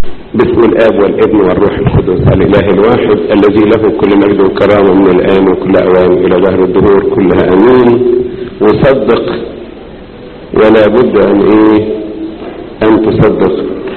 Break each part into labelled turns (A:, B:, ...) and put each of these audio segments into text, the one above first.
A: باسم الاب والابن والروح القدس الاله الواحد الذي له كل مجد وكرامه من الان وكل اوان الى دهر الدهور كلها امين وصدق ولا بد ان ايه ان تصدق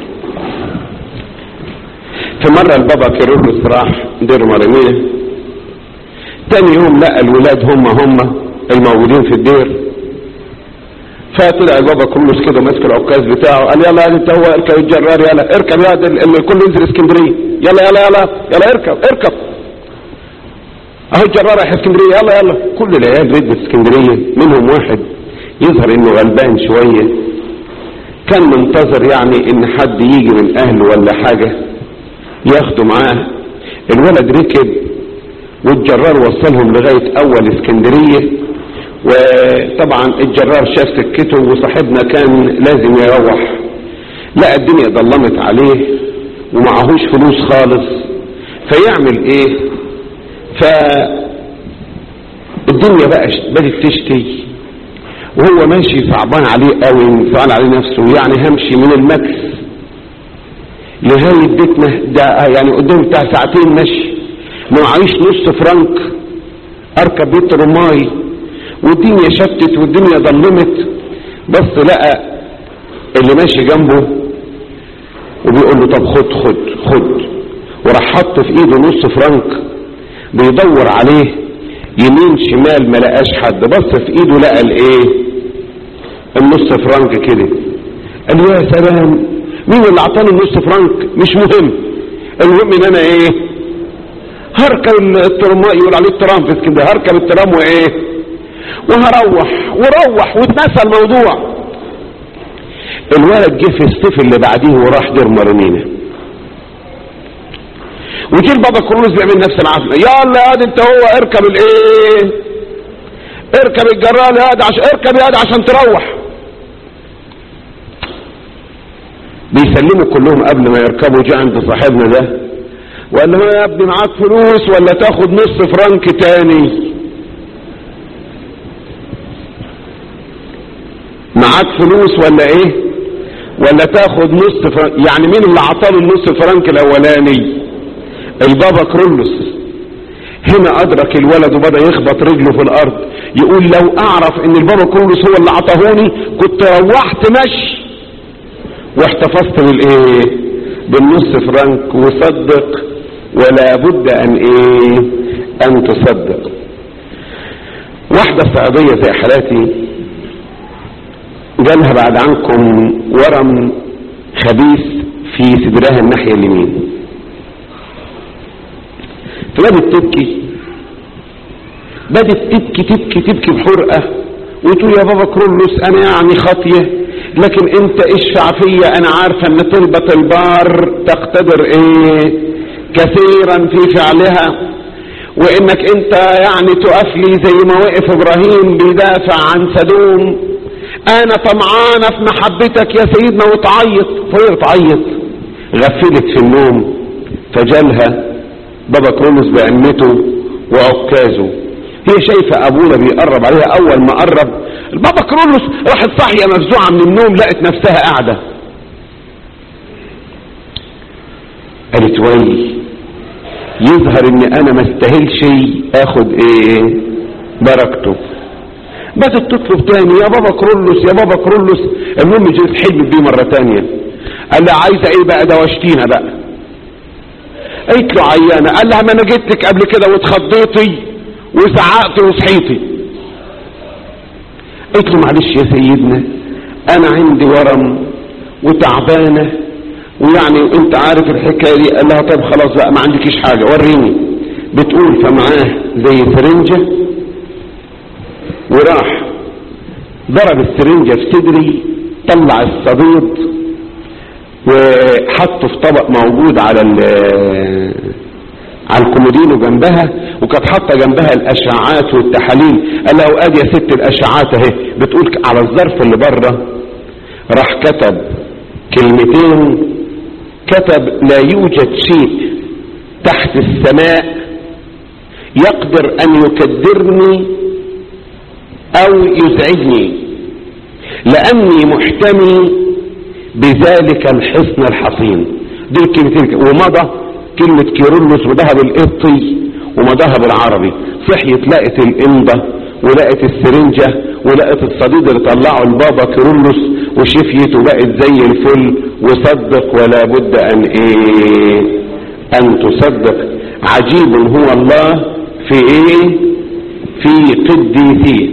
A: في مرة البابا كيرلس راح دير مرمية تاني يوم لقى الولاد هم هم الموجودين في الدير فطلع البابا كرولوس كده ماسك العكاز بتاعه قال يلا يا انت هو اركب الجرار يلا اركب يا اللي الكل ينزل اسكندريه يلا يلا يلا يلا اركب اركب اهو الجرار رايح اسكندريه يلا يلا كل العيال رد اسكندريه منهم واحد يظهر انه غلبان شويه كان منتظر يعني ان حد يجي من اهله ولا حاجه ياخده معاه الولد ركب والجرار وصلهم لغايه اول اسكندريه وطبعا الجرار شاف سكته وصاحبنا كان لازم يروح لقى الدنيا ضلمت عليه ومعهوش فلوس خالص فيعمل ايه ف الدنيا بقى بدت تشتي وهو ماشي صعبان عليه قوي صعبان عليه نفسه يعني همشي من المكس لغاية بيتنا ده يعني قدام بتاع ساعتين مشي ما معيش نص فرنك اركب بيت رماي والدنيا شتت والدنيا ظلمت بص لقى اللي ماشي جنبه وبيقول له طب خد خد خد وراح حط في ايده نص فرنك بيدور عليه يمين شمال ما لقاش حد بص في ايده لقى الايه النص فرنك كده قال له يا سلام مين اللي اعطاني النص فرنك مش مهم المهم ان انا ايه هركب الترام يقول عليه الترام في اسكندريه هركب الترام وايه وهروح وروح واتنسى الموضوع الولد جه في الصيف اللي بعديه وراح دير مرمينا وجه البابا كرولوس بيعمل نفس العفله يلا يا واد انت هو اركب الايه اركب الجرال يا واد عشان اركب يا واد عشان تروح بيسلموا كلهم قبل ما يركبوا جه عند صاحبنا ده وقال له يا ابني معاك فلوس ولا تاخد نص فرنك تاني معاك فلوس ولا ايه ولا تاخد نص فرنك يعني مين اللي عطاله النص فرنك الاولاني البابا كرولوس هنا ادرك الولد وبدا يخبط رجله في الارض يقول لو اعرف ان البابا كرولوس هو اللي عطاهوني كنت روحت مشي واحتفظت بالايه بالنص فرنك وصدق ولا بد ان ايه ان تصدق واحدة صعيدية زي حالاتي جالها بعد عنكم ورم خبيث في صدرها الناحية اليمين فبدت تبكي بدت تبكي تبكي تبكي بحرقة وتقول يا بابا كرولوس انا يعني خاطية لكن انت اشفع فيا انا عارفة ان طلبة البار تقتدر ايه كثيرا في فعلها وانك انت يعني تقف لي زي ما وقف ابراهيم بيدافع عن سدوم انا طمعانه في محبتك يا سيدنا وتعيط فهي تعيط غفلت في النوم فجالها بابا كرولوس بعمته وعكازه هي شايفة ابونا بيقرب عليها اول ما قرب البابا كرولوس راحت صاحية مفزوعة من النوم لقت نفسها قاعدة قالت وي يظهر ان انا ما استاهلش اخد ايه بركته بدت تطلب تاني يا بابا كرولوس يا بابا كرولوس المهم جيت حلمت بيه مرة تانية قال لها عايزة ايه بقى دوشتينا بقى قالت له عيانة قال لها ما انا جيت لك قبل كده واتخضيتي وزعقتي وصحيتي قالت له معلش يا سيدنا انا عندي ورم وتعبانة ويعني انت عارف الحكاية دي قال لها طب خلاص بقى ما عندكيش حاجة وريني بتقول فمعاه زي سرنجة وراح ضرب السرنجة في صدري طلع الصديد وحطه في طبق موجود على على الكومودينو جنبها وكانت حاطه جنبها الاشعاعات والتحاليل قال لها وادي يا ست الاشعاعات اهي بتقول على الظرف اللي بره راح كتب كلمتين كتب لا يوجد شيء تحت السماء يقدر ان يكدرني او يزعجني لاني محتمي بذلك الحصن الحصين دي الكلمتين ومضى كلمة كيرلس وضها بالقبطي ومضاها بالعربي صحيت لقت الإمضة ولقت السرنجة ولقت الصديد اللي طلعه البابا كيرلس وشفيت وبقت زي الفل وصدق ولا بد ان ايه ان تصدق عجيب هو الله في ايه في قديسيه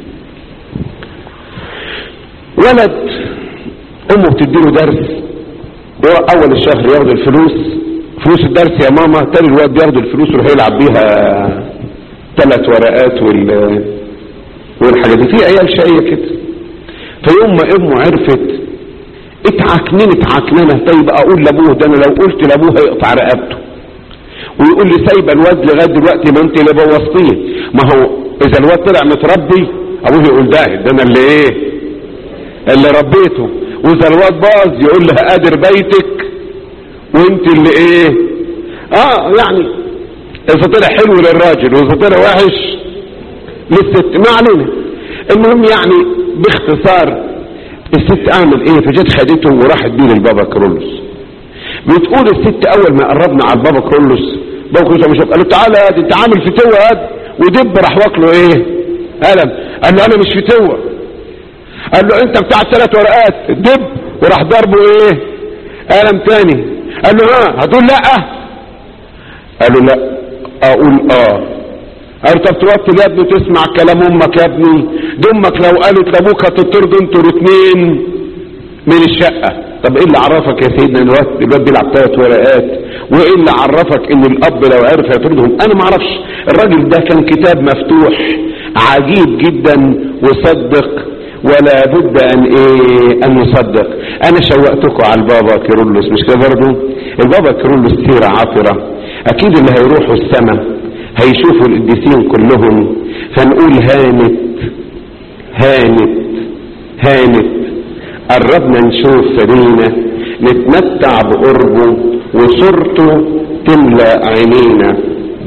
A: ولد امه بتديله درس اول الشهر ياخد الفلوس فلوس الدرس يا ماما تاني الواد بياخد الفلوس ويروح يلعب بيها ثلاث ورقات وال والحاجات دي في عيال شقيه كده فيوم ما امه عرفت اتعكننت عكننه طيب اقول لابوه ده انا لو قلت لابوه هيقطع رقبته ويقول لي سايبه الواد لغايه دلوقتي ما انت اللي بوظتيه ما هو اذا الواد طلع متربي ابوه يقول ده ده انا اللي ايه اللي ربيته واذا الواد باظ يقول لها قادر بيتك وانت اللي ايه اه يعني اذا طلع حلو للراجل واذا طلع وحش للست ما علينا المهم يعني باختصار الست اعمل ايه فجت خدته وراحت بيه للبابا كرولوس بتقول الست اول ما قربنا على البابا كرولوس بابا كرولوس مش قال له تعالى يا انت عامل فتوه يا ودب راح واكله ايه قلم قال له انا مش فتوه قال له انت بتاع ثلاث ورقات دب وراح ضربه ايه قلم تاني قال له ها هتقول لا قال له لا اقول اه قال طب توطي يا ابني تسمع كلام امك يا ابني دي امك لو قالت لابوك هتطردوا انتوا الاثنين من الشقه طب ايه اللي عرفك يا سيدنا الواد الواد بيلعب ثلاث ورقات وايه اللي عرفك ان الاب لو عرف يطردهم انا ما اعرفش الراجل ده كان كتاب مفتوح عجيب جدا وصدق ولا بد ان ايه ان نصدق انا شوقتكم على البابا كيرلس مش كده برضه البابا كيرلس سيره عطره اكيد اللي هيروحوا السماء هيشوفوا القديسين كلهم فنقول هانت هانت هانت قربنا نشوف سبينا نتمتع بقربه وصورته تملى عينينا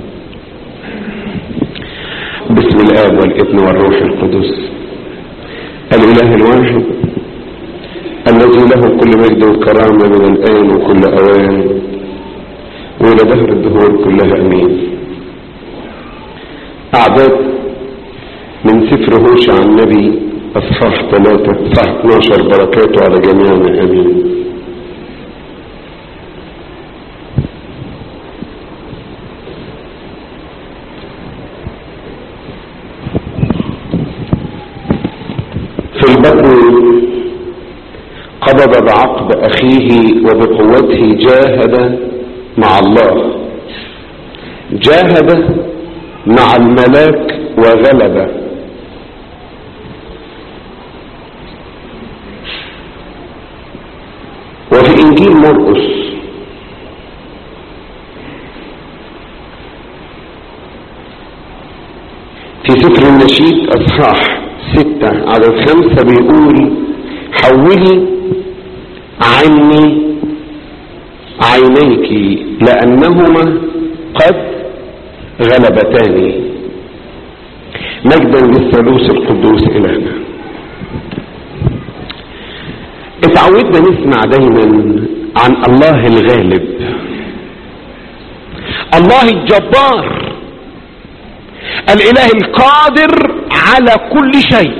A: بسم الاب والابن والروح القدس الاله الواحد الذي له كل مجد وكرامه من الان وكل اوان والى دهر الدهور كلها امين أعداد من سفر هوشع النبي أصحاح ثلاثة أصحاح 12 بركاته على جميعنا آمين في البطن قبض بعقب أخيه وبقوته جاهد مع الله جاهد مع الملاك وغلب وفي انجيل مرقس في سفر النشيد اصحاح ستة على الخمسة بيقول حولي عني عينيك لانهما قد غلبتان مجدا للثالوث القدوس إلهنا اتعودنا نسمع دايما عن الله الغالب الله الجبار الاله القادر على كل شيء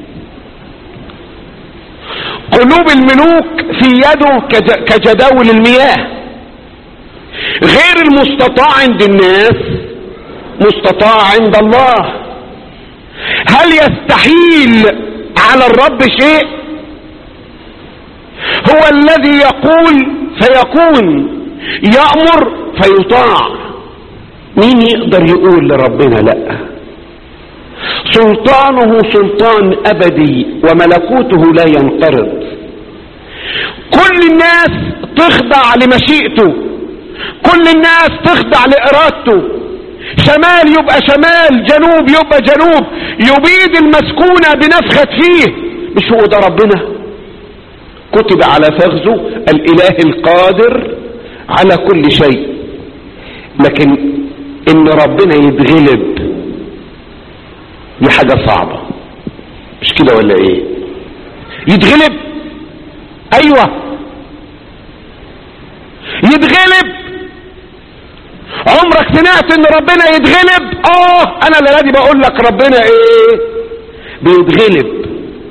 A: قلوب الملوك في يده كجداول المياه غير المستطاع عند الناس مستطاع عند الله هل يستحيل على الرب شيء هو الذي يقول فيكون يأمر فيطاع مين يقدر يقول لربنا لا سلطانه سلطان ابدي وملكوته لا ينقرض كل الناس تخضع لمشيئته كل الناس تخضع لارادته شمال يبقى شمال جنوب يبقى جنوب يبيد المسكونة بنفخة فيه مش هو ده ربنا كتب على فخذه الاله القادر على كل شيء لكن ان ربنا يتغلب دي حاجة صعبة مش كده ولا ايه يتغلب ايوه يتغلب عمرك سمعت ان ربنا يتغلب اه انا اللي بقول لك ربنا ايه بيتغلب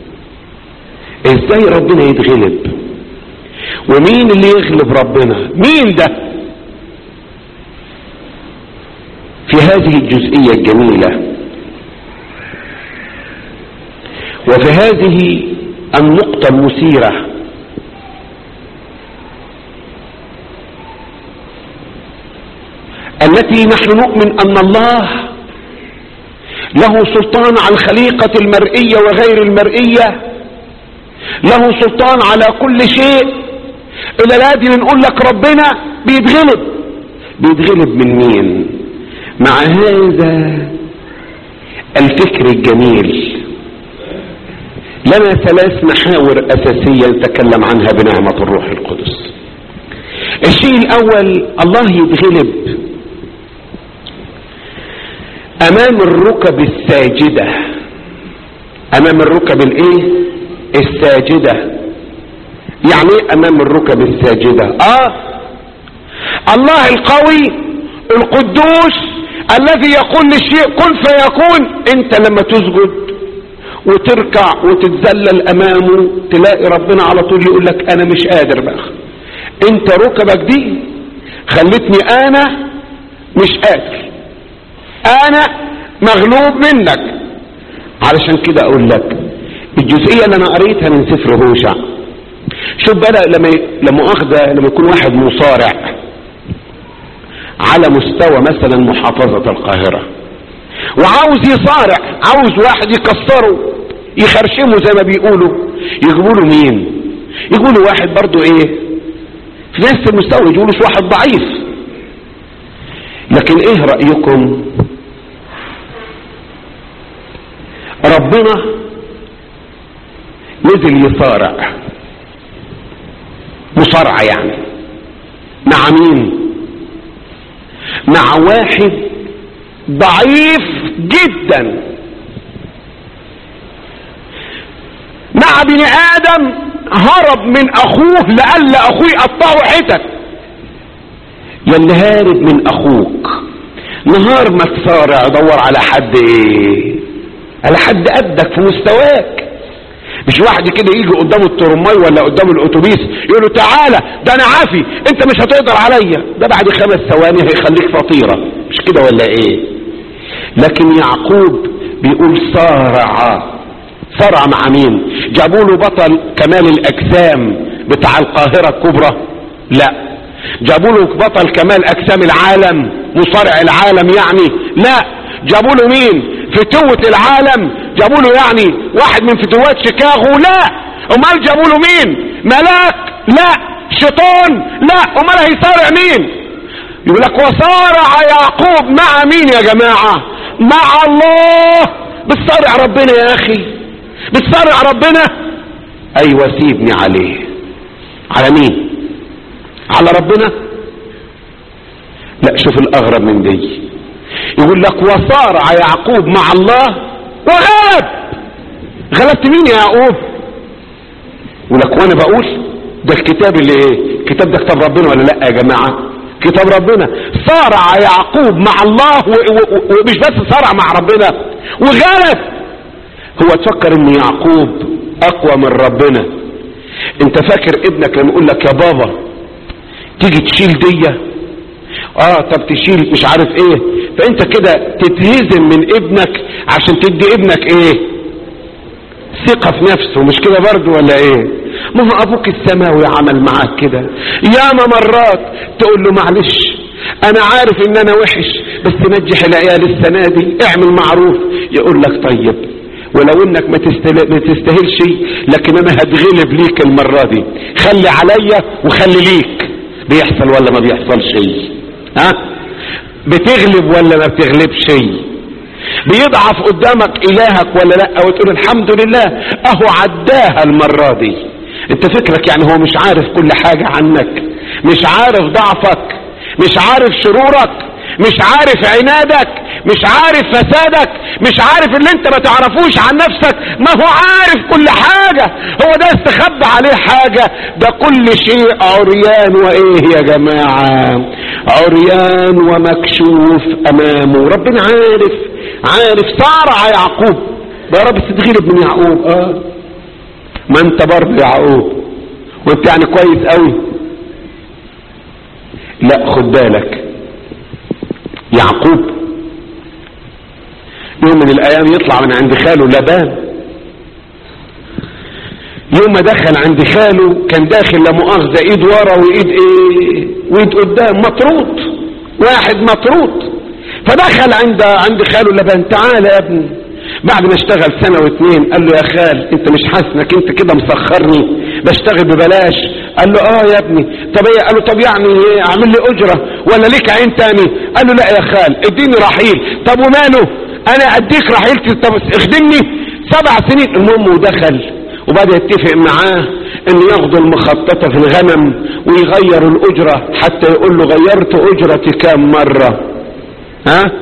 A: ازاي ربنا يتغلب ومين اللي يغلب ربنا مين ده في هذه الجزئية الجميلة وفي هذه النقطة المثيرة التي نحن نؤمن أن الله له سلطان على الخليقة المرئية وغير المرئية له سلطان على كل شيء إلى الذي نقول لك ربنا بيتغلب بيتغلب من مين مع هذا الفكر الجميل لنا ثلاث محاور أساسية نتكلم عنها بنعمة الروح القدس الشيء الأول الله يتغلب أمام الركب الساجدة أمام الركب الإيه الساجدة يعني ايه أمام الركب الساجدة آه الله القوي القدوس الذي يقول للشيء كن فيكون انت لما تسجد وتركع وتتذلل امامه تلاقي ربنا على طول يقول لك انا مش قادر بقى انت ركبك دي خلتني انا مش قادر انا مغلوب منك علشان كده اقول لك الجزئيه اللي انا قريتها من سفر هوشع شوف بقى لما لما اخذ لما يكون واحد مصارع على مستوى مثلا محافظة القاهرة وعاوز يصارع عاوز واحد يكسره يخرشمه زي ما بيقولوا يجيبوا له مين يجيبوا له واحد برضه ايه في نفس المستوى يجيبوا له واحد ضعيف لكن ايه رأيكم ربنا نزل يصارع مصارعة يعني مع مين مع واحد ضعيف جدا مع بني ادم هرب من اخوه لألا اخوه يقطعه حتت يلي هارب من اخوك نهار ما تصارع دور على حد ايه على حد قدك في مستواك مش واحد كده يجي قدام الترماي ولا قدام الاتوبيس يقول له تعالى ده انا عافي انت مش هتقدر عليا ده بعد خمس ثواني هيخليك فطيره مش كده ولا ايه لكن يعقوب بيقول صارع صارع مع مين جابوا له بطل كمال الاجسام بتاع القاهره الكبرى لا جابوا له بطل كمال اجسام العالم مصارع العالم يعني لا جابوا له مين فتوة العالم جابوا له يعني واحد من فتوات شيكاغو لا امال جابوا له مين ملاك لا شيطان لا امال هيصارع مين يقول لك وصارع يعقوب مع مين يا جماعة مع الله بتصارع ربنا يا اخي بتصارع ربنا ايوه سيبني عليه على مين على ربنا لا شوف الاغرب من دي يقول لك وصارع يعقوب مع الله وغلب غلبت مين يا يعقوب يقول لك وانا بقول ده الكتاب اللي ايه الكتاب ده كتاب ربنا ولا لا يا جماعه كتاب ربنا صارع يعقوب مع الله ومش بس صارع مع ربنا وغلب هو تفكر ان يعقوب اقوى من ربنا انت فاكر ابنك لما يقول لك يا بابا تيجي تشيل ديه اه طب تشيل مش عارف ايه فانت كده تتهزم من ابنك عشان تدي ابنك ايه ثقة في نفسه مش كده برضه ولا ايه ما هو ابوك السماوي عمل معاك كده ياما مرات تقول له معلش انا عارف ان انا وحش بس نجح العيال السنة دي اعمل معروف يقول لك طيب ولو انك ما, تستهل... ما تستاهلش لكن انا هتغلب ليك المرة دي خلي عليا وخلي ليك بيحصل ولا ما بيحصلش ها بتغلب ولا ما بتغلبش بيضعف قدامك الهك ولا لا وتقول الحمد لله اهو عداها المرة دي انت فكرك يعني هو مش عارف كل حاجة عنك مش عارف ضعفك مش عارف شرورك مش عارف عنادك مش عارف فسادك مش عارف اللي انت ما تعرفوش عن نفسك ما هو عارف كل حاجة هو ده استخبى عليه حاجة ده كل شيء عريان وايه يا جماعة عريان ومكشوف امامه ربنا عارف عارف صارع يعقوب يا رب استدغير ابن يعقوب اه ما انت برضه يعقوب وانت يعني كويس قوي لا خد بالك يعقوب يوم من الايام يطلع من عند خاله لبان يوم ما دخل عند خاله كان داخل لا مؤاخذه ايد ورا وايد ايه وايد قدام مطرود واحد مطرود فدخل عند عند خاله لبان تعالى يا ابني بعد ما اشتغل سنة واتنين قال له يا خال انت مش حاسنك انت كده مسخرني بشتغل ببلاش قال له اه يا ابني طب ايه قال له طب يعني ايه اعمل لي اجرة ولا ليك عين تاني قال له لا يا خال اديني رحيل طب وماله انا اديك رحيلتي طب اخدمني سبع سنين المهم ودخل وبدأ يتفق معاه ان ياخدوا المخططة في الغنم ويغير الاجرة حتى يقول له غيرت اجرتي كام مرة ها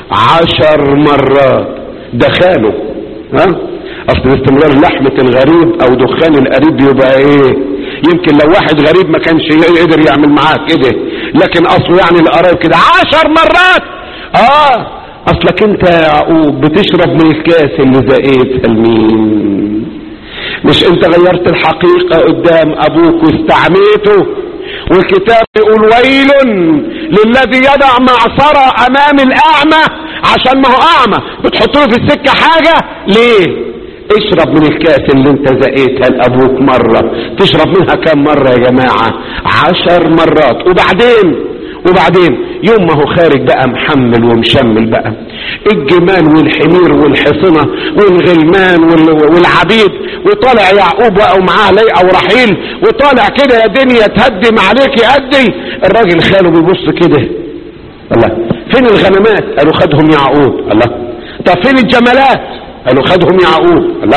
A: عشر مرات دخاله ها اصل استمرار لحمة الغريب او دخان القريب يبقى ايه يمكن لو واحد غريب ما كانش يقدر يعمل معاه كده لكن اصله يعني القرايب كده عشر مرات اه اصلك انت يا يعقوب بتشرب من الكاس اللي زقيت المين مش انت غيرت الحقيقة قدام ابوك واستعميته والكتاب يقول ويل للذي يضع معصرة امام الاعمى عشان ما هو اعمى بتحط له في السكة حاجة ليه اشرب من الكاس اللي انت زقيتها لابوك مرة تشرب منها كم مرة يا جماعة عشر مرات وبعدين وبعدين يوم ما هو خارج بقى محمل ومشمل بقى الجمال والحمير والحصنة والغلمان والعبيد وطالع يعقوب بقى ومعاه ليئة ورحيل وطالع كده يا دنيا تهدم عليك يأدي الراجل خاله بيبص كده الله فين الغنمات قالوا خدهم يعقوب الله طب فين الجمالات قالوا خدهم يعقوب الله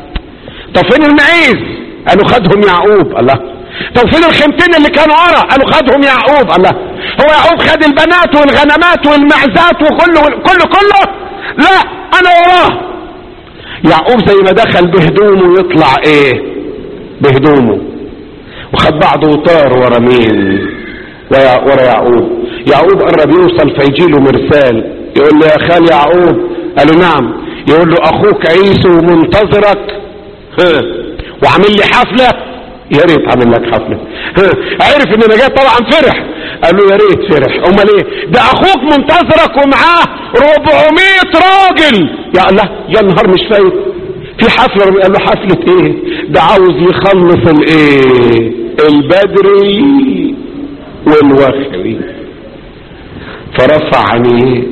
A: طب فين المعيز قالوا خدهم يعقوب الله طب فين الخمتين اللي كانوا ورا قالوا خدهم يعقوب الله هو يعقوب خد البنات والغنمات والمعزات وكله كله كله لا انا وراه يعقوب زي ما دخل بهدومه يطلع ايه بهدومه وخد بعضه وطار ورا مين ورا يعقوب يعقوب قرب يوصل فيجي له مرسال يقول له يا خال يعقوب قال له نعم يقول له اخوك عيسو منتظرك ها وعامل لي حفله يا ريت عامل لك حفله ها عرف ان انا جاي طبعا فرح قال له يا ريت فرح امال ايه ده اخوك منتظرك ومعاه 400 راجل يا الله يا نهار مش فايت في حفله قال له حفله ايه ده عاوز يخلص الايه البدري والوخري فرفع عينيه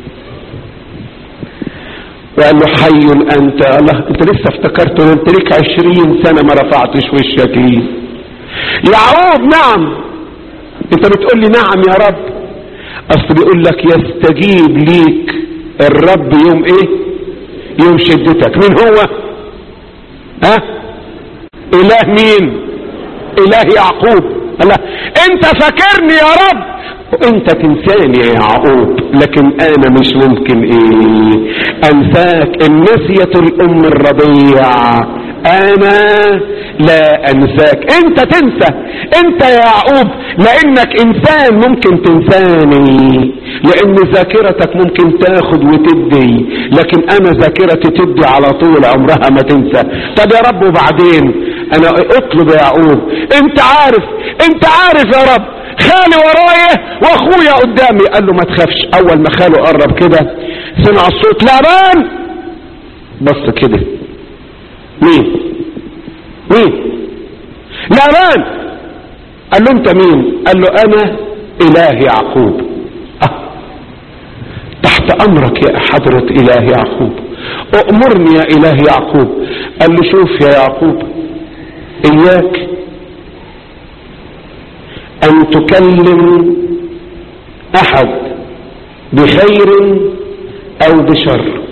A: وقال له حي انت الله انت لسه افتكرت انت ليك عشرين سنة ما رفعتش وشك ليه يعقوب نعم انت بتقول لي نعم يا رب اصل بيقول لك يستجيب ليك الرب يوم ايه يوم شدتك مين هو ها اله مين اله يعقوب الله انت فاكرني يا رب وانت تنساني يا يعقوب لكن انا مش ممكن ايه انساك ان نسيت الام الرضيع انا لا انساك انت تنسى انت يا يعقوب لانك انسان ممكن تنساني لان ذاكرتك ممكن تاخد وتدي لكن انا ذاكرتي تدي على طول عمرها ما تنسى طب يا رب وبعدين انا اطلب يا يعقوب انت عارف انت عارف يا رب خالي ورايا واخويا قدامي قال له ما تخافش اول ما خاله قرب كده سمع الصوت لابان بص كده مين مين لابان قال له انت مين قال له انا اله يعقوب أه. تحت امرك يا حضرة اله يعقوب اؤمرني يا اله يعقوب قال له شوف يا يعقوب اياك ان تكلم احد بخير او بشر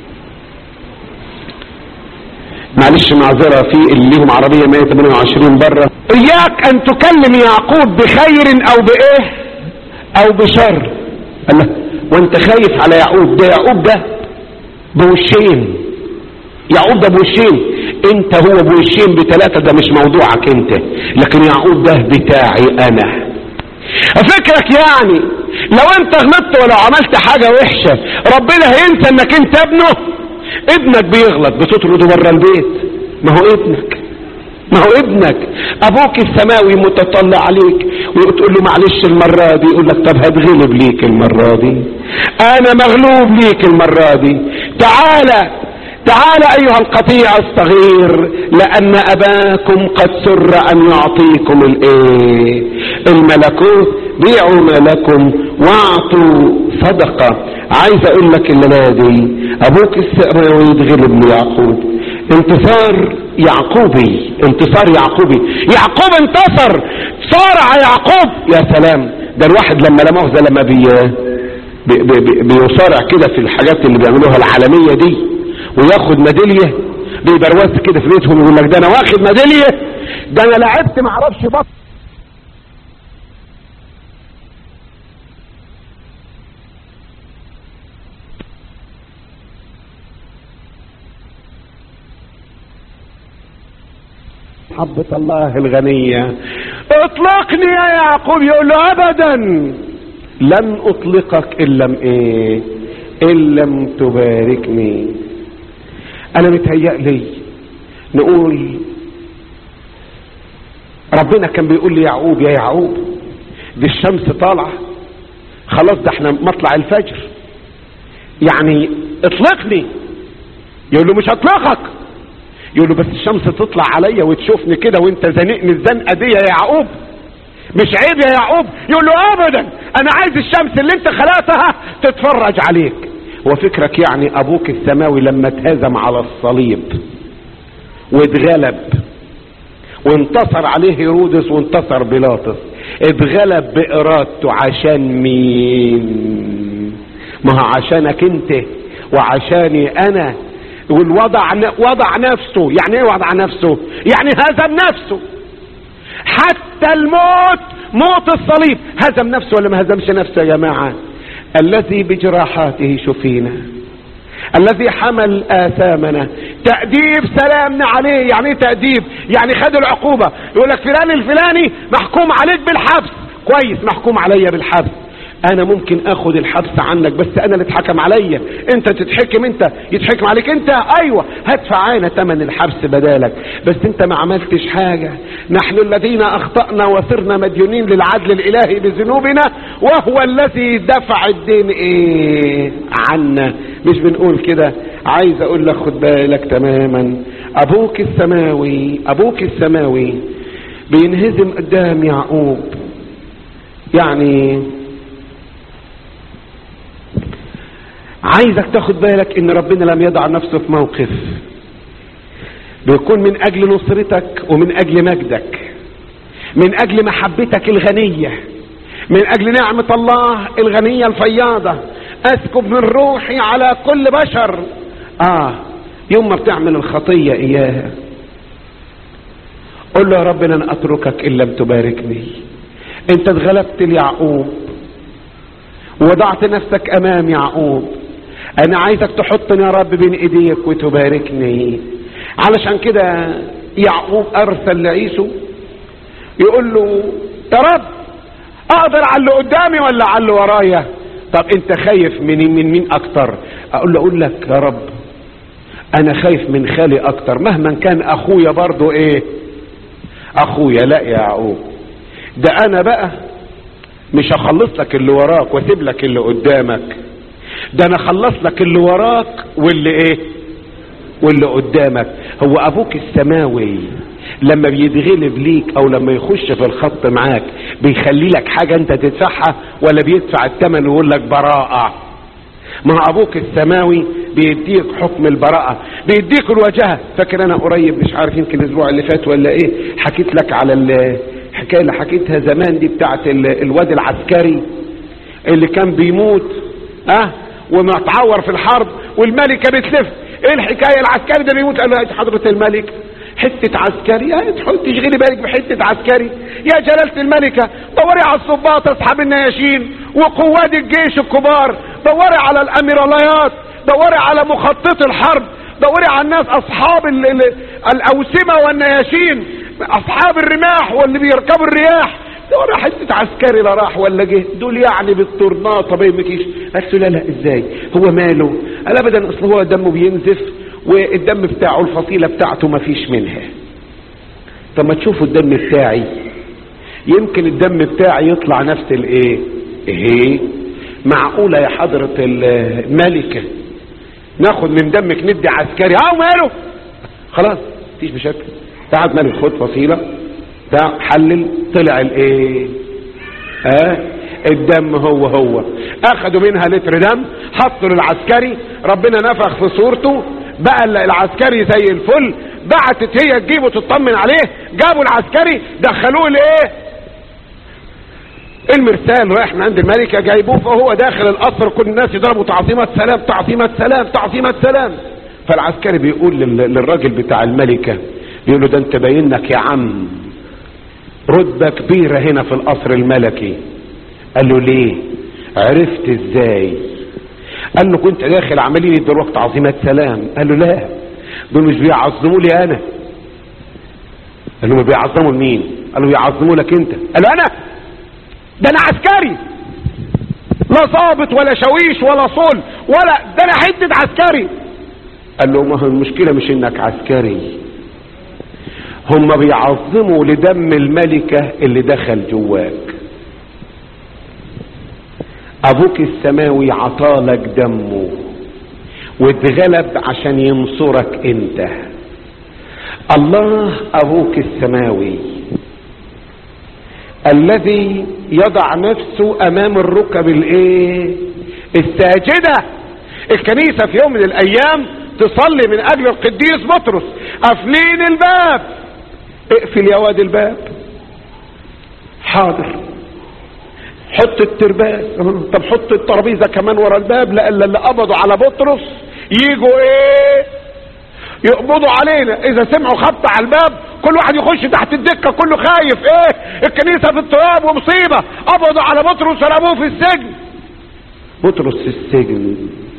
A: معلش معذرة في اللي ليهم عربية 128 برة اياك ان تكلم يعقوب بخير او بايه او بشر الله وانت خايف على يعقوب ده يعقوب ده بوشين يعقوب ده بوشين انت هو بوشين بثلاثة ده مش موضوعك انت لكن يعقوب ده بتاعي انا فكرك يعني لو انت غلطت ولو عملت حاجة وحشة ربنا هينسى انك انت ابنه ابنك بيغلط بتطرده بره البيت ما هو ابنك ما هو ابنك ابوك السماوي متطلع عليك وتقول له معلش المرة دي يقول لك طب هتغلب ليك المرة دي انا مغلوب ليك المرة دي تعالى تعال ايها القطيع الصغير لان اباكم قد سر ان يعطيكم الايه الملكوت بيعوا ما لكم واعطوا صدقة عايز اقول لك الليلة دي ابوك السماوي يتغلب ليعقوب انتصار يعقوبي انتصار يعقوبي يعقوب انتصر صارع يعقوب يا سلام ده الواحد لما لا مؤاخذة لما بي بي بي بيصارع كده في الحاجات اللي بيعملوها العالمية دي وياخد ميدالية بيبروز كده في بيتهم يقول لك ده انا واخد ميدالية ده انا لعبت معرفش بط محبة الله الغنية اطلقني يا يعقوب يقول له ابدا لن اطلقك ان لم ايه ان لم تباركني انا متهيألي نقول ربنا كان بيقول لي يعقوب يا يعقوب دي الشمس طالعة خلاص ده احنا مطلع الفجر يعني اطلقني يقول له مش هطلقك يقول له بس الشمس تطلع عليا وتشوفني كده وانت زنقني الزنقه دي يا يعقوب مش عيب يا يعقوب يقول له ابدا انا عايز الشمس اللي انت خلقتها تتفرج عليك وفكرك يعني ابوك السماوي لما اتهزم على الصليب واتغلب وانتصر عليه هيرودس وانتصر بيلاطس اتغلب بارادته عشان مين ما هو عشانك انت وعشاني انا يقول وضع وضع نفسه يعني ايه وضع نفسه يعني هزم نفسه حتى الموت موت الصليب هزم نفسه ولا ما هزمش نفسه يا جماعه الذي بجراحاته شفينا الذي حمل آثامنا تأديب سلامنا عليه يعني ايه تأديب يعني خد العقوبة يقول لك فلان الفلاني محكوم عليك بالحبس كويس محكوم عليا بالحبس انا ممكن اخد الحبس عنك بس انا اللي اتحكم عليا انت تتحكم انت يتحكم عليك انت ايوه هدفع انا ثمن الحبس بدالك بس انت ما عملتش حاجة نحن الذين اخطأنا وصرنا مديونين للعدل الالهي بذنوبنا وهو الذي دفع الدين ايه عنا مش بنقول كده عايز اقول لك خد بالك تماما ابوك السماوي ابوك السماوي بينهزم قدام يعقوب يعني عايزك تاخد بالك ان ربنا لم يضع نفسه في موقف بيكون من اجل نصرتك ومن اجل مجدك من اجل محبتك الغنية من اجل نعمة الله الغنية الفياضة اسكب من روحي على كل بشر اه يوم ما بتعمل الخطية اياها قل له يا رب لن اتركك ان لم تباركني انت اتغلبت ليعقوب وضعت نفسك امام يعقوب انا عايزك تحطني يا رب بين ايديك وتباركني علشان كده يعقوب ارسل لعيسو يقول له يا رب اقدر على اللي قدامي ولا على اللي ورايا طب انت خايف من من مين اكتر اقول له اقول لك يا رب انا خايف من خالي اكتر مهما كان اخويا برضو ايه اخويا لا يا يعقوب ده انا بقى مش هخلص لك اللي وراك واسيب لك اللي قدامك ده انا اخلص لك اللي وراك واللي ايه واللي قدامك هو ابوك السماوي لما بيتغلب ليك او لما يخش في الخط معاك بيخلي لك حاجة انت تدفعها ولا بيدفع الثمن ويقول لك براءة ما ابوك السماوي بيديك حكم البراءة بيديك الوجهة فاكر انا قريب مش عارف يمكن الاسبوع اللي فات ولا ايه حكيت لك على الحكاية اللي حكيتها زمان دي بتاعت الواد العسكري اللي كان بيموت اه ومتعور في الحرب والملكة بتلف ايه الحكاية العسكري ده بيموت قال له حضرة الملك حتة عسكري يعني تشغلي بالك بحتة عسكري يا جلالة الملكة دوري على الصباط اصحاب النياشين وقواد الجيش الكبار
B: دوري على الاميراليات دوري على مخطط الحرب دوري على الناس اصحاب ال ال الاوسمه والنياشين اصحاب الرماح واللي بيركبوا الرياح دوري حته عسكري لا راح ولا جه دول يعني بالطرناطه بيمكيش قالت له لا لا ازاي هو ماله قال ابدا اصل هو دمه بينزف والدم بتاعه الفصيله بتاعته ما فيش منها طب ما تشوفوا الدم بتاعي يمكن الدم بتاعي يطلع نفس الايه ايه معقولة يا حضرة الملكة ناخد من دمك ندي عسكري اه ماله خلاص مفيش مشاكل تعال ملك خد فصيلة تعال حلل طلع الايه اه الدم هو هو اخدوا منها لتر دم حطوا للعسكري ربنا نفخ في صورته بقى العسكري زي الفل بعتت هي تجيبه تطمن عليه جابوا العسكري دخلوه لايه المرسال رايح من عند الملكة جايبوه فهو داخل القصر كل الناس يضربوا تعظيمات سلام تعظيمات سلام تعظيمات سلام فالعسكري بيقول للراجل بتاع الملكة بيقول له ده انت باينك يا عم رتبة كبيرة هنا في القصر الملكي قال له ليه عرفت ازاي قال له كنت داخل عمالين يدروك تعظيمات سلام قال له لا دول مش بيعظموا لي انا قال له ما بيعظموا لمين قال له بيعظموا لك انت قال له انا ده انا عسكري لا ظابط ولا شويش ولا صول ولا ده انا حته عسكري قال له ما هو المشكله مش انك عسكري هم بيعظموا لدم الملكه اللي دخل جواك ابوك السماوي عطالك دمه واتغلب عشان ينصرك انت الله ابوك السماوي الذي يضع نفسه امام الركب الايه الساجدة الكنيسة في يوم من الايام تصلي من اجل القديس بطرس قافلين الباب اقفل يا واد الباب حاضر حط الترباس طب حط الترابيزه كمان ورا الباب لان اللي قبضوا على بطرس يجوا ايه يقبضوا علينا اذا سمعوا خبط على الباب كل واحد يخش تحت الدكه كله خايف ايه الكنيسه في اضطراب ومصيبه قبضوا على بطرس ورموه في السجن بطرس في السجن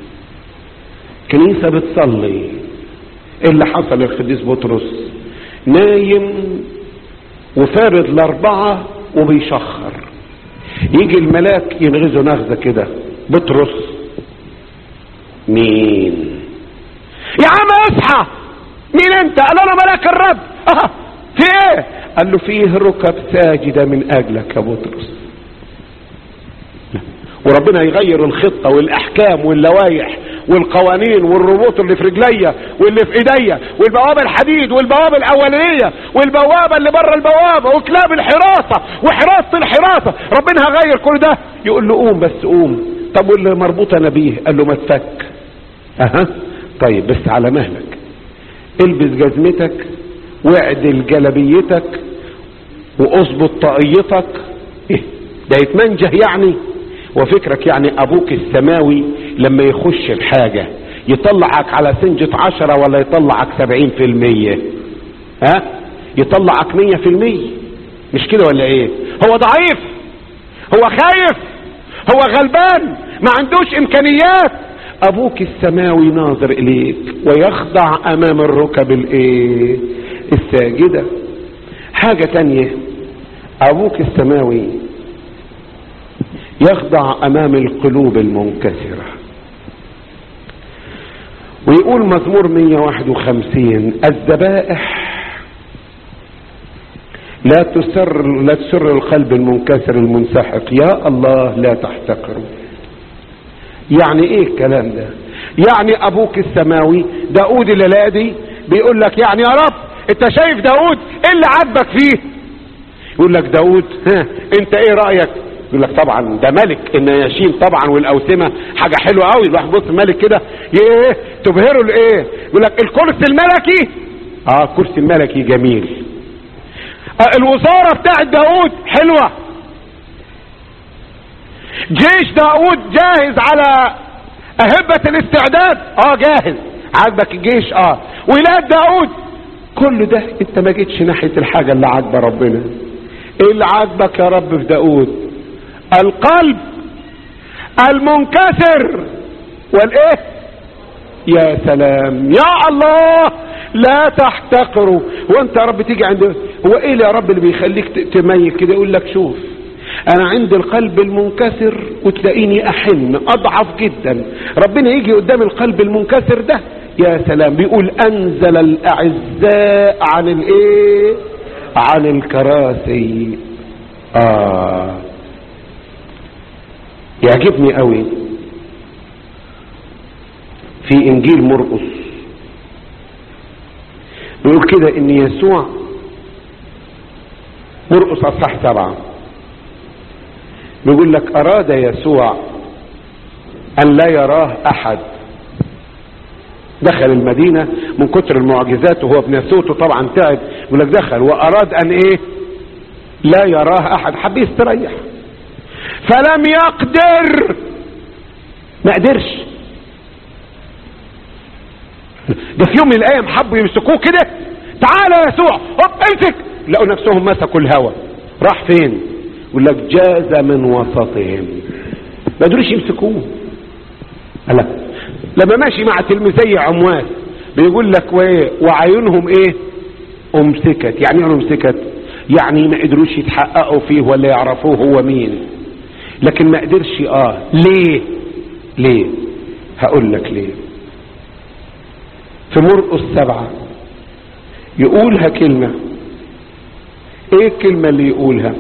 B: كنيسه بتصلي ايه اللي حصل للقديس بطرس نايم وفارد الاربعه وبيشخر يجي الملاك ينغزه نغزه كده بطرس مين يا عم اصحى مين انت قال انا ملاك الرب اه في ايه قال له فيه ركب ساجده من اجلك يا بطرس وربنا يغير الخطه والاحكام واللوائح والقوانين والربوط اللي في رجليا واللي في ايديا والبوابه الحديد والبوابه الاولانيه والبوابه اللي بره البوابه وكلاب الحراسه وحراسه الحراسه ربنا هغير كل ده يقول له قوم بس قوم طب واللي مربوط انا بيه قال له ما تفك اها طيب بس على مهلك البس جزمتك واعدل جلبيتك واظبط طاقيتك ايه ده يتمنجه يعني وفكرك يعني ابوك السماوي لما يخش الحاجة يطلعك على سنجة عشرة ولا يطلعك سبعين في المية ها يطلعك مية في المية مش كده ولا ايه هو ضعيف هو خايف هو غلبان ما عندوش امكانيات ابوك السماوي ناظر اليك ويخضع امام الركب الايه الساجدة حاجة تانية ابوك السماوي يخضع امام القلوب المنكسرة ويقول مزمور 151 الذبائح لا تسر لا تسر القلب المنكسر المنسحق يا الله لا تحتقره يعني ايه الكلام ده يعني ابوك السماوي داود الليلادي بيقول لك يعني يا رب انت شايف داود ايه اللي عاجبك فيه يقول لك داود ها انت ايه رايك يقول لك طبعا ده ملك النياشين طبعا والاوسمه حاجه حلوه قوي الواحد بص ملك كده ايه تبهره الايه يقول لك الكرسي الملكي اه الكرسي الملكي جميل آه الوزاره بتاعت داود حلوه جيش داود جاهز على اهبة الاستعداد اه جاهز عاجبك الجيش اه ولاد داود كل ده انت ما جيتش ناحية الحاجة اللي عاجبة ربنا ايه اللي عاجبك يا رب في داود القلب المنكسر والايه يا سلام يا الله لا تحتقروا هو انت يا رب تيجي عند هو ايه اللي يا رب اللي بيخليك ت- تميل كده يقول لك شوف انا عند القلب المنكسر وتلاقيني احن اضعف جدا ربنا يجي قدام القلب المنكسر ده يا سلام بيقول انزل الاعزاء عن الايه عن الكراسي اه يعجبني قوي في انجيل مرقس بيقول كده ان يسوع مرقس اصحاح سبعه بيقول لك اراد يسوع ان لا يراه احد دخل المدينة من كتر المعجزات وهو بنسوته طبعا تعب يقول لك دخل واراد ان ايه لا يراه احد حب يستريح فلم يقدر ما قدرش ده في يوم من الايام حبوا يمسكوه كده تعالى يا يسوع هوب امسك لقوا نفسهم مسكوا الهوى راح فين يقول لك جاز من وسطهم ما قدروش يمسكوه لا لما ماشي مع تلميذي عمواس بيقول لك وايه وعيونهم ايه امسكت يعني ايه امسكت يعني ما قدروش يتحققوا فيه ولا يعرفوه هو مين لكن ما قدرش اه ليه ليه هقول لك ليه في مرقس سبعة يقولها كلمة ايه الكلمة اللي يقولها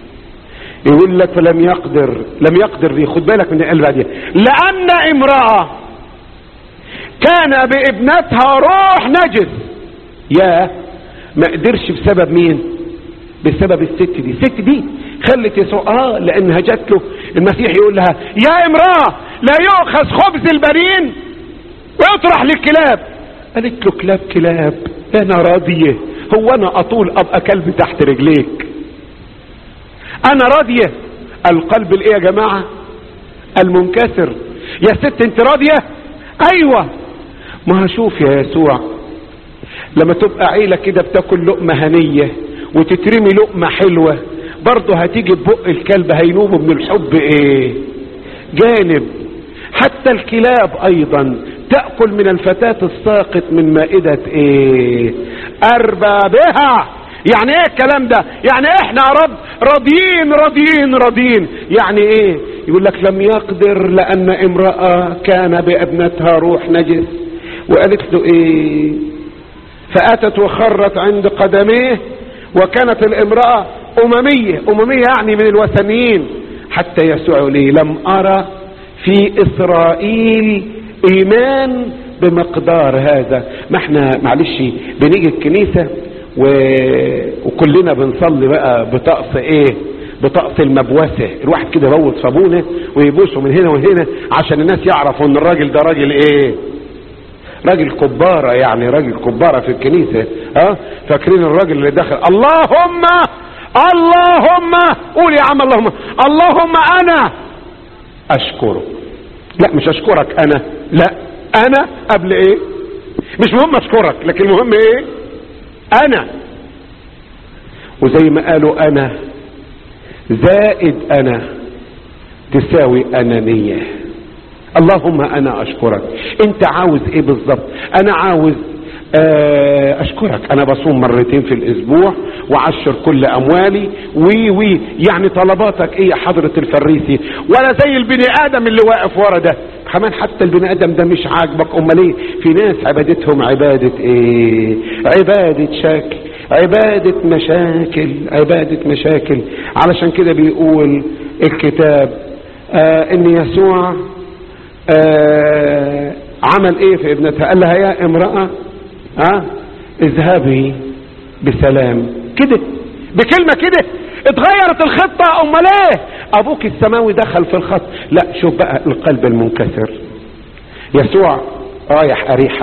B: يقول لك فلم يقدر لم يقدر دي خد بالك من القلب دي لأن امرأة كان بابنتها روح نجس يا ما قدرش بسبب مين بسبب الست دي الست دي خلت يسوع اه لانها جات له المسيح يقول لها يا امراه لا يؤخذ خبز البرين ويطرح للكلاب قالت له كلاب كلاب انا راضيه هو انا اطول ابقى كلب تحت رجليك انا راضيه القلب الايه يا جماعه المنكسر يا ست انت راضيه ايوه ما هشوف يا يسوع لما تبقى عيلة كده بتاكل لقمة هنية وتترمي لقمة حلوة برضه هتيجي ببق الكلب هينوبوا من الحب ايه جانب حتى الكلاب ايضا تأكل من الفتاة الساقط من مائدة ايه اربابها يعني ايه الكلام ده يعني احنا يا رب راضيين راضيين راضيين يعني ايه يقول لك لم يقدر لان امرأة كان بابنتها روح نجس وقالت له ايه فاتت وخرت عند قدميه وكانت الامرأة اممية اممية يعني من الوثنيين حتى يسوع لي لم ارى في اسرائيل ايمان بمقدار هذا ما احنا معلش بنيجي الكنيسة و... وكلنا بنصلي بقى بطقس ايه بطقس المبوسة الواحد كده يبوس صابونة ويبوسه من هنا وهنا عشان الناس يعرفوا ان الراجل ده راجل ايه راجل كبارة يعني راجل كبارة في الكنيسة ها فاكرين الراجل اللي دخل اللهم اللهم قول يا عم اللهم اللهم انا اشكرك لا مش اشكرك انا لا انا قبل ايه مش مهم اشكرك لكن المهم ايه انا وزي ما قالوا انا زائد انا تساوي انانيه اللهم انا اشكرك انت عاوز ايه بالظبط انا عاوز آه، اشكرك انا بصوم مرتين في الاسبوع وعشر كل اموالي وي وي يعني طلباتك ايه يا حضرة الفريسي ولا زي البني ادم اللي واقف ورا ده كمان حتى البني ادم ده مش عاجبك امال ايه في ناس عبادتهم عبادة ايه عبادة شكل عبادة مشاكل عبادة مشاكل علشان كده بيقول الكتاب آه ان يسوع آه عمل ايه في ابنتها قال لها يا امرأة ها اذهبي بسلام كده بكلمة كده اتغيرت الخطة امال ايه ابوك السماوي دخل في الخط لا شوف بقى القلب المنكسر يسوع رايح اريحة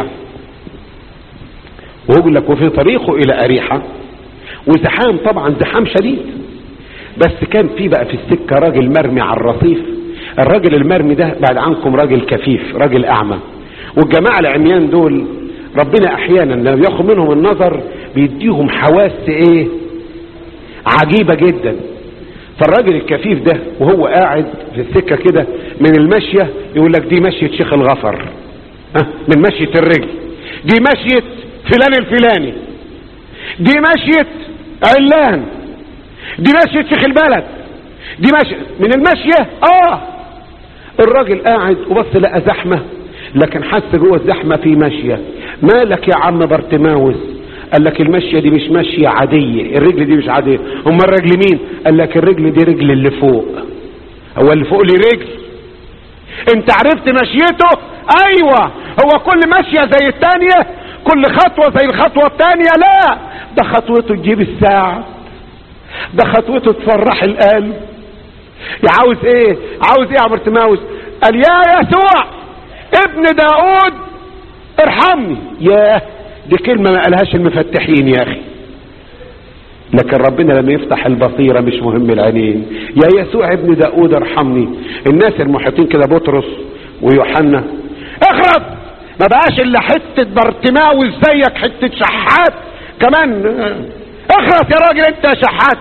B: وهو بيقول لك وفي طريقه الى اريحة وزحام طبعا زحام شديد بس كان في بقى في السكة راجل مرمي على الرصيف الراجل المرمي ده بعد عنكم راجل كفيف راجل اعمى والجماعة العميان دول ربنا احيانا لما بياخد منهم النظر بيديهم حواس ايه عجيبة جدا
A: فالراجل الكفيف ده وهو قاعد في السكة كده من المشية يقول لك دي مشية شيخ الغفر ها من مشية الرجل دي مشية فلان الفلاني دي مشية علان دي مشية شيخ البلد دي مشية من المشية اه الراجل قاعد وبص لقى زحمة لكن حس جوه الزحمة في مشية مالك يا عم بارتماوس قال لك المشية دي مش مشية عادية الرجل دي مش عادية هم الرجل مين قال لك الرجل دي رجل اللي فوق هو اللي فوق لي رجل انت عرفت مشيته ايوه هو كل مشية زي التانية كل خطوة زي الخطوة التانية لا ده خطوته تجيب الساعة ده خطوته تفرح القلب يا عاوز ايه عاوز ايه يا بارتماوس قال يا يسوع ابن داود ارحمني ياه دي كلمة ما قالهاش المفتحين يا اخي لكن ربنا لما يفتح البصيرة مش مهم العينين يا يسوع ابن داود ارحمني الناس المحيطين كده بطرس ويوحنا اخرب ما بقاش الا حتة بارتماوس زيك حتة شحات كمان اخرس يا راجل انت يا شحات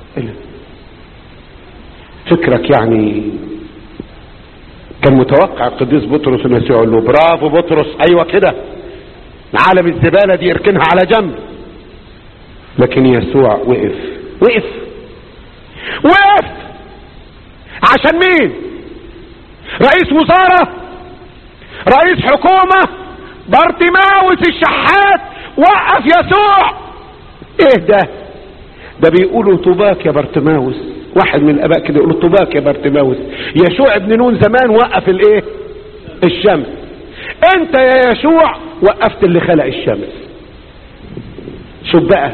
A: فكرك يعني كان متوقع القديس بطرس انه يقول له برافو بطرس ايوه كده عالم الزباله دي اركنها على جنب لكن يسوع وقف وقف وقف عشان مين رئيس وزاره رئيس حكومه بارتماوس الشحات وقف يسوع ايه ده ده بيقولوا طوباك يا بارتماوس واحد من الاباء كده يقول طوباك يا بارتماوس يشوع ابن نون زمان وقف الايه الشمس انت يا يشوع وقفت اللي خلق الشمس شوف بقى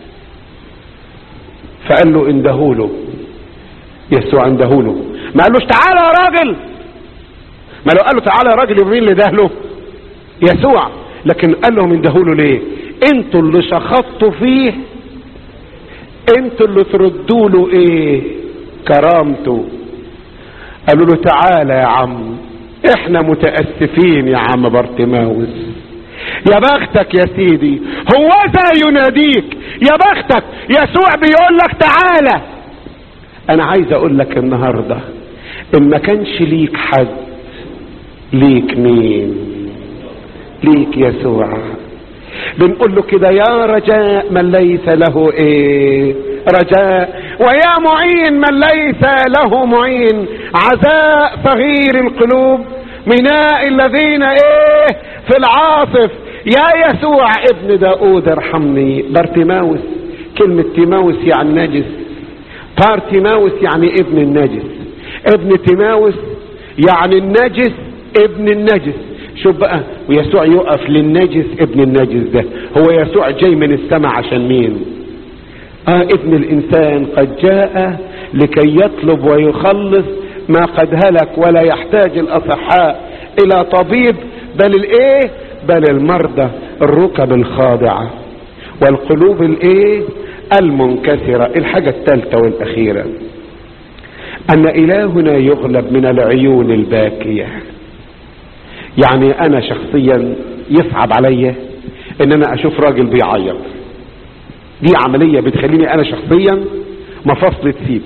A: فقال له اندهوله يسوع اندهوله ما قالوش تعالى يا راجل ما لو قال له تعالى يا راجل يبقى مين اللي دهله يسوع لكن قال لهم اندهوله ليه انتوا اللي شخطتوا فيه انتوا اللي تردوا له ايه كرامته قالوا له تعالى يا عم احنا متاسفين يا عم بارتماوس يا بختك يا سيدي هو ذا يناديك يا بختك يسوع بيقول لك تعالى انا عايز اقول لك النهارده ان ما كانش ليك حد ليك مين ليك يسوع بنقول له كده يا رجاء من ليس له ايه رجاء ويا معين من ليس له معين عزاء صغير القلوب مناء الذين ايه في العاصف يا يسوع ابن داود ارحمني بارتيماوس كلمة تيماوس يعني نجس بارتيماوس يعني ابن النجس ابن تيماوس يعني النجس ابن النجس شوف بقى ويسوع يقف للنجس ابن النجس ده هو يسوع جاي من السماء عشان مين اه ابن الانسان قد جاء لكي يطلب ويخلص ما قد هلك ولا يحتاج الاصحاء الى طبيب بل الايه بل المرضى الركب الخاضعة والقلوب الايه المنكسرة الحاجة الثالثة والاخيرة ان الهنا يغلب من العيون الباكيه يعني انا شخصيا يصعب عليا ان انا اشوف راجل بيعيط دي عملية بتخليني انا شخصيا مفاصل تسيب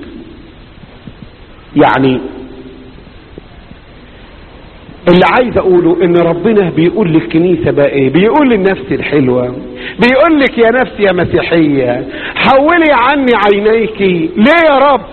A: يعني اللي عايز اقوله ان ربنا بيقول للكنيسة بقى ايه بيقول للنفس الحلوة بيقول لك يا نفس يا مسيحية حولي عني عينيك ليه يا رب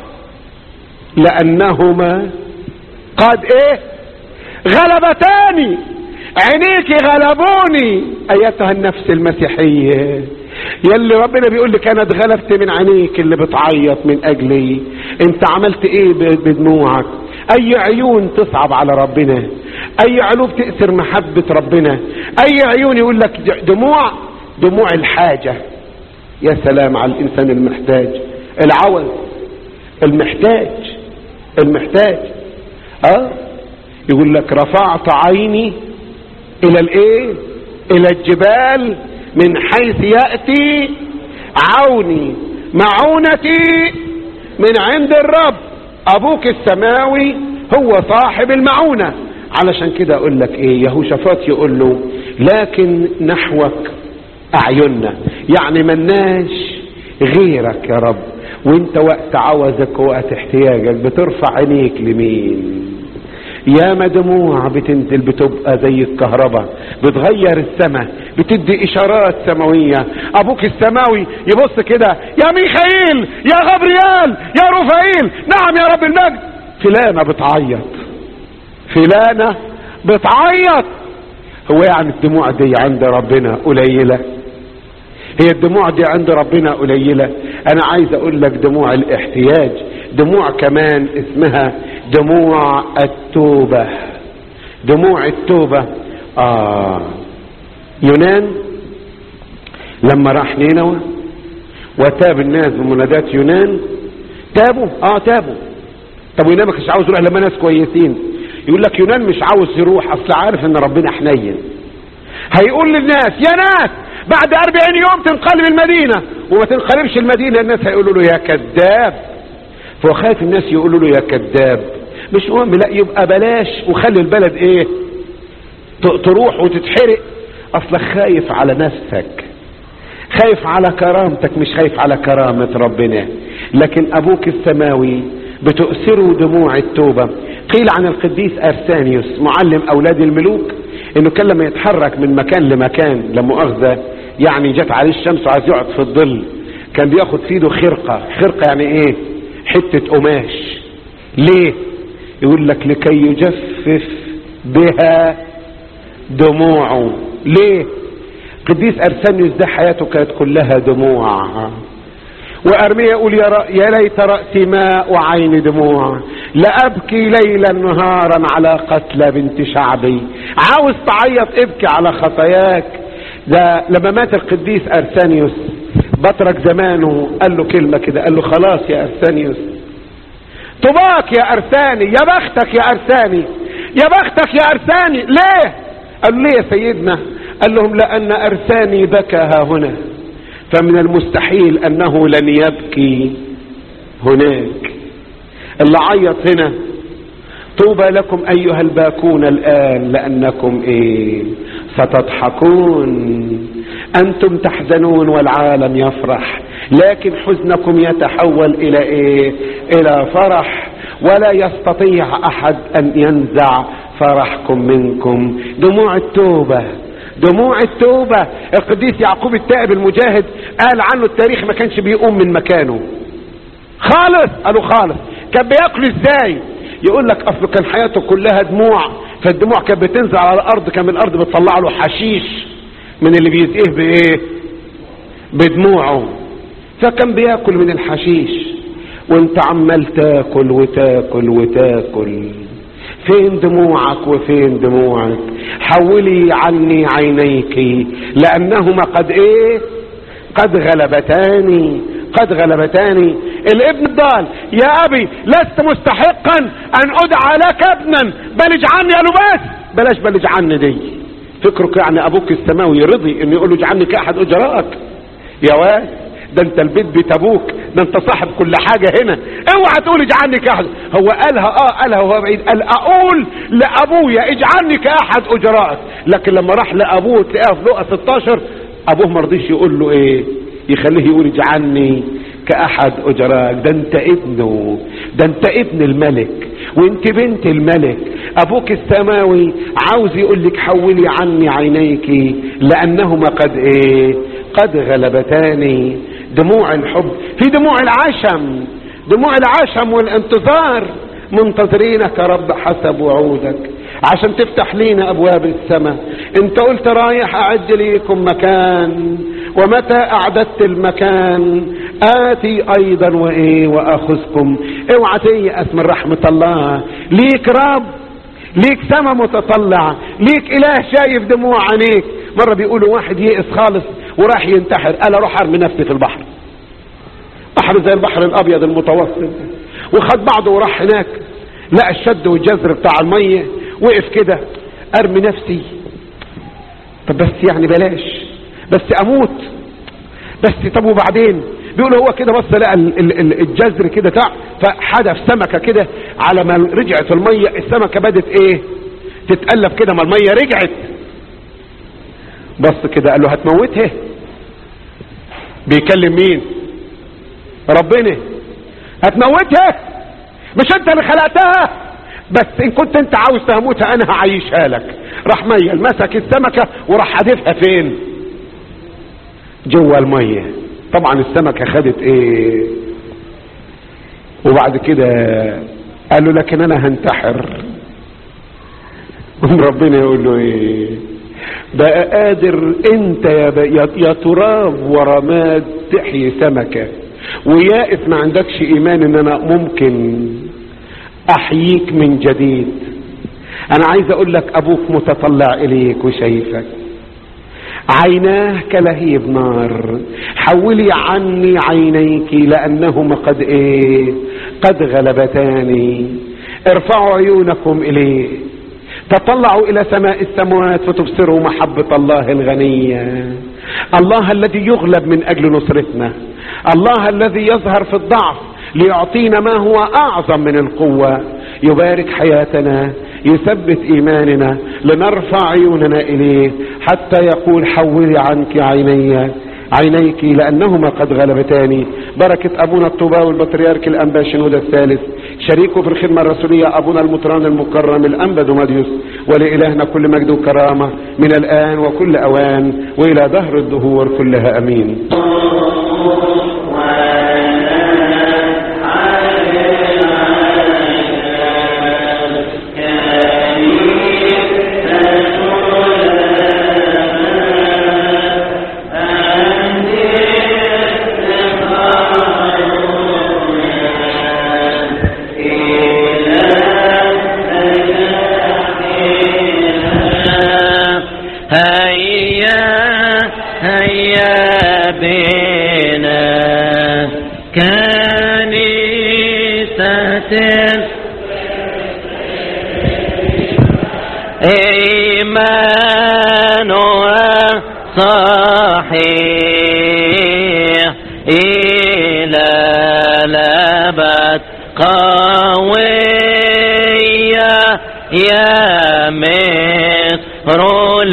A: لانهما قد ايه غلبتاني عينيك غلبوني ايتها النفس المسيحية يلي ربنا بيقول لك انا اتغلبت من عينيك اللي بتعيط من اجلي انت عملت ايه بدموعك اي عيون تصعب على ربنا اي قلوب تأثر محبة ربنا اي عيون يقول لك دموع دموع الحاجة يا سلام على الانسان المحتاج العوز المحتاج المحتاج اه يقول لك رفعت عيني الى الايه الى الجبال من حيث يأتي عوني معونتي من عند الرب ابوك السماوي هو صاحب المعونة علشان كده اقول لك ايه يهوشافاط يقول له لكن نحوك اعيننا يعني مناش غيرك يا رب وانت وقت عوزك ووقت احتياجك بترفع عينيك لمين ياما دموع بتنزل بتبقى زي الكهرباء بتغير السماء بتدي اشارات سماويه ابوك السماوي يبص كده يا ميخائيل يا غبريال يا رفائيل نعم يا رب المجد فلانه بتعيط فلانه بتعيط هو يعني الدموع دي عند ربنا قليله هي الدموع دي عند ربنا قليله انا عايز اقول لك دموع الاحتياج دموع كمان اسمها دموع التوبة دموع التوبة آه يونان لما راح نينوى وتاب الناس بمنادات يونان تابوا اه تابوا طب ويونان ما كانش عاوز يروح لما ناس كويسين يقول لك يونان مش عاوز يروح اصل عارف ان ربنا حنين هيقول للناس يا ناس بعد أربعين يوم تنقلب المدينة وما تنقلبش المدينة الناس هيقولوا له يا كذاب فهو خايف الناس يقولوا له يا كذاب مش مهم لا يبقى بلاش وخلي البلد ايه تروح وتتحرق اصلك خايف على نفسك خايف على كرامتك مش خايف على كرامة ربنا لكن ابوك السماوي بتؤثره دموع التوبة قيل عن القديس ارسانيوس معلم اولاد الملوك انه كان لما يتحرك من مكان لمكان لمؤاخذة يعني جت عليه الشمس وعايز يقعد في الظل كان بياخد في ايده خرقة خرقة يعني ايه حتة قماش ليه يقول لك لكي يجفف بها دموعه ليه قديس ارسانيوس ده حياته كانت كلها دموع وارميا يقول يا, رأ... يا ليت راسي ماء وعيني دموع لابكي ليلا نهارا على قتلى بنت شعبي عاوز تعيط ابكي على خطاياك ده لما مات القديس ارسانيوس بطرك زمانه قال له كلمه كده قال له خلاص يا ارسانيوس طباك يا ارساني يا بختك يا ارساني يا بختك يا ارساني ليه قال ليه يا سيدنا قال لهم لان ارساني بكى ها هنا فمن المستحيل انه لن يبكي هناك اللي عيط هنا طوبى لكم ايها الباكون الان لانكم ايه ستضحكون انتم تحزنون والعالم يفرح لكن حزنكم يتحول الى ايه الى فرح ولا يستطيع احد ان ينزع فرحكم منكم دموع التوبه دموع التوبة القديس يعقوب التائب المجاهد قال عنه التاريخ ما كانش بيقوم من مكانه خالص قالوا خالص كان بياكل ازاي يقول لك اصله كان حياته كلها دموع فالدموع كانت بتنزل على الارض كان من الارض بتطلع له حشيش من اللي بيزقيه بايه بدموعه فكان بياكل من الحشيش وانت عمال تاكل وتاكل وتاكل فين دموعك وفين دموعك حولي عني عينيك لانهما قد ايه قد غلبتاني قد غلبتاني الابن الضال يا ابي لست مستحقا ان ادعى لك ابنا بل اجعلني قالوا بس بلاش بل اجعلني دي فكرك يعني ابوك السماوي رضي انه يقول له اجعلني كاحد اجرائك يا واد ده انت البيت بيت ابوك ده انت صاحب كل حاجة هنا اوعى تقول اجعلني كاحد هو قالها اه قالها وهو بعيد قال اقول لابويا اجعلني كاحد اجرائك لكن لما راح لابوه تلاقيها في لقى 16 ابوه ما رضيش يقول له ايه يخليه يقول اجعلني كاحد اجرائك ده انت ابنه ده انت ابن الملك وانت بنت الملك ابوك السماوي عاوز يقول لك حولي عني عينيك لانهما قد ايه قد غلبتاني دموع الحب في دموع العشم دموع العشم والانتظار منتظرينك يا رب حسب وعودك عشان تفتح لينا ابواب السماء انت قلت رايح اعد ليكم مكان ومتى اعددت المكان اتي ايضا وايه واخذكم اوعى تيأس من رحمة الله ليك رب ليك سما متطلع ليك اله شايف دموع عينيك مرة بيقولوا واحد يئس خالص وراح ينتحر قال اروح ارمي نفسي في البحر بحر زي البحر الابيض المتوسط وخد بعضه وراح هناك لقى الشد والجزر بتاع المية وقف كده ارمي نفسي طب بس يعني بلاش بس اموت بس طب وبعدين بيقول هو كده بص لقى الجزر كده تاع فحدف سمكه كده على ما رجعت الميه السمكه بدت ايه تتقلب كده ما الميه رجعت بص كده قال له هتموتها بيكلم مين ربنا
B: هتموتها مش انت اللي خلقتها بس ان كنت انت عاوز تموتها انا هعيشها لك راح ميل مسك السمكة وراح حادفها فين جوه المية طبعا السمكة خدت ايه وبعد كده قال له لكن انا هنتحر ربنا يقول له ايه بقى قادر انت يا, ب... يا... يا تراب ورماد تحيي سمكة ويائس ما عندكش ايمان ان انا ممكن احييك من جديد انا عايز اقول لك ابوك متطلع اليك وشايفك عيناه كلهيب نار حولي عني عينيك لانهما قد ايه قد غلبتاني ارفعوا عيونكم اليه تطلعوا الى سماء السماوات فتبصروا محبة الله الغنية الله الذي يغلب من اجل نصرتنا الله الذي يظهر في الضعف ليعطينا ما هو اعظم من القوة يبارك حياتنا يثبت ايماننا لنرفع عيوننا اليه حتى يقول حولي عنك عيني عينيك لانهما قد غلبتاني بركة ابونا الطوباوي البطريرك الانبا شنودة الثالث شريكه في الخدمة الرسولية ابونا المطران المكرم الانبا دوماديوس ولالهنا كل مجد وكرامة من الان وكل اوان والى دهر الدهور كلها امين
C: هيا هيا بنا كنيسة إيمانها صحيح إلى لبت قوية يا مصر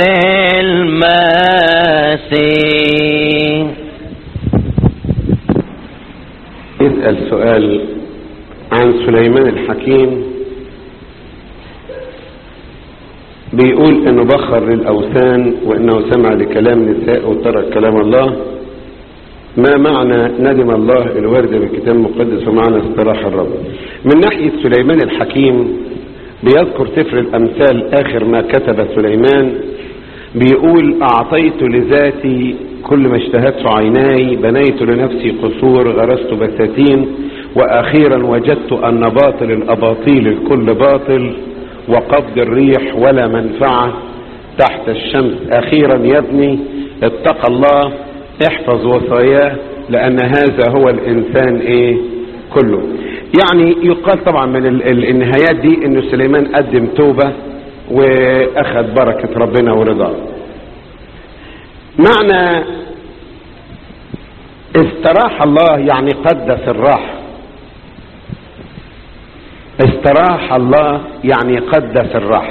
C: للمسيح
A: يسأل سؤال عن سليمان الحكيم بيقول انه بخر للاوثان وانه سمع لكلام نساء وترك كلام الله ما معنى ندم الله الورد بالكتاب المقدس ومعنى استراح الرب من ناحية سليمان الحكيم بيذكر سفر الامثال اخر ما كتب سليمان بيقول اعطيت لذاتي كل ما اشتهته عيناي بنيت لنفسي قصور غرست بساتين واخيرا وجدت ان باطل الاباطيل الكل باطل وقبض الريح ولا منفعة تحت الشمس اخيرا يا ابني اتق الله احفظ وصاياه لان هذا هو الانسان ايه كله يعني يقال طبعا من ال- ال- النهايات دي انه سليمان قدم توبة واخذ بركة ربنا ورضاه معنى استراح الله يعني قدس الراحة استراح الله يعني قدس الراحة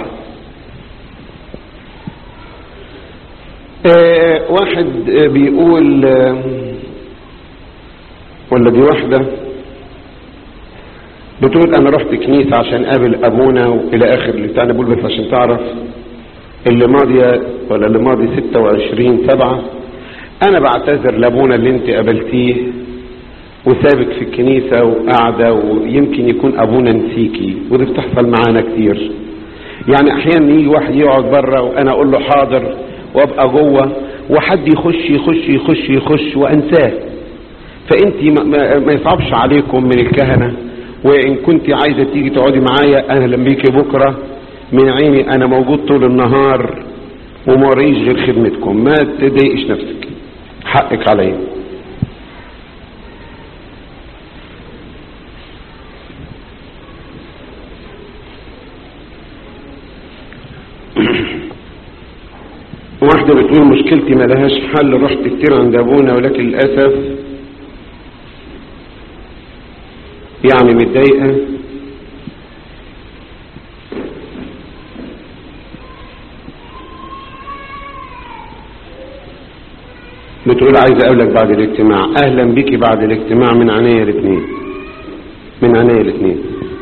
A: اه واحد اه بيقول اه ولا دي واحدة بتقول انا رحت كنيسة عشان اقابل ابونا والى اخر اللي بتاعنا بقول بس عشان تعرف اللي ماضية ولا اللي ماضي 26 سبعة انا بعتذر لابونا اللي انت قابلتيه وسابك في الكنيسة وقاعدة ويمكن يكون ابونا نسيكي ودي بتحصل معانا كتير يعني احيانا يجي واحد يقعد بره وانا اقول له حاضر وابقى جوه وحد يخش يخش يخش يخش وانساه فانت ما, ما, ما يصعبش عليكم من الكهنة وان كنت عايزة تيجي تقعدي معايا انا لما بيجي بكرة من عيني انا موجود طول النهار وما وريش غير خدمتكم ما تضايقش نفسك حقك عليا واحدة بتقول مشكلتي ما لهاش حل رحت كتير عند ابونا ولكن للأسف يعني متضايقة بتقول عايز اقابلك بعد الاجتماع اهلا بيكي بعد الاجتماع من عينيا الاثنين من عينيا الاثنين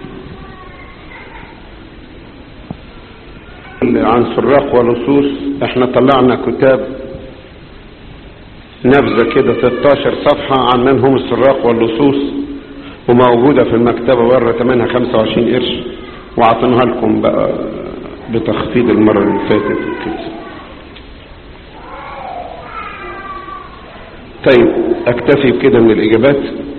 A: عن سراق ولصوص احنا طلعنا كتاب نبذة كده 16 صفحة عن من هم السراق واللصوص وموجودة في المكتبة بره ثمنها 25 قرش وعطيناها لكم بقى بتخفيض المرة اللي فاتت كده طيب اكتفي بكده من الاجابات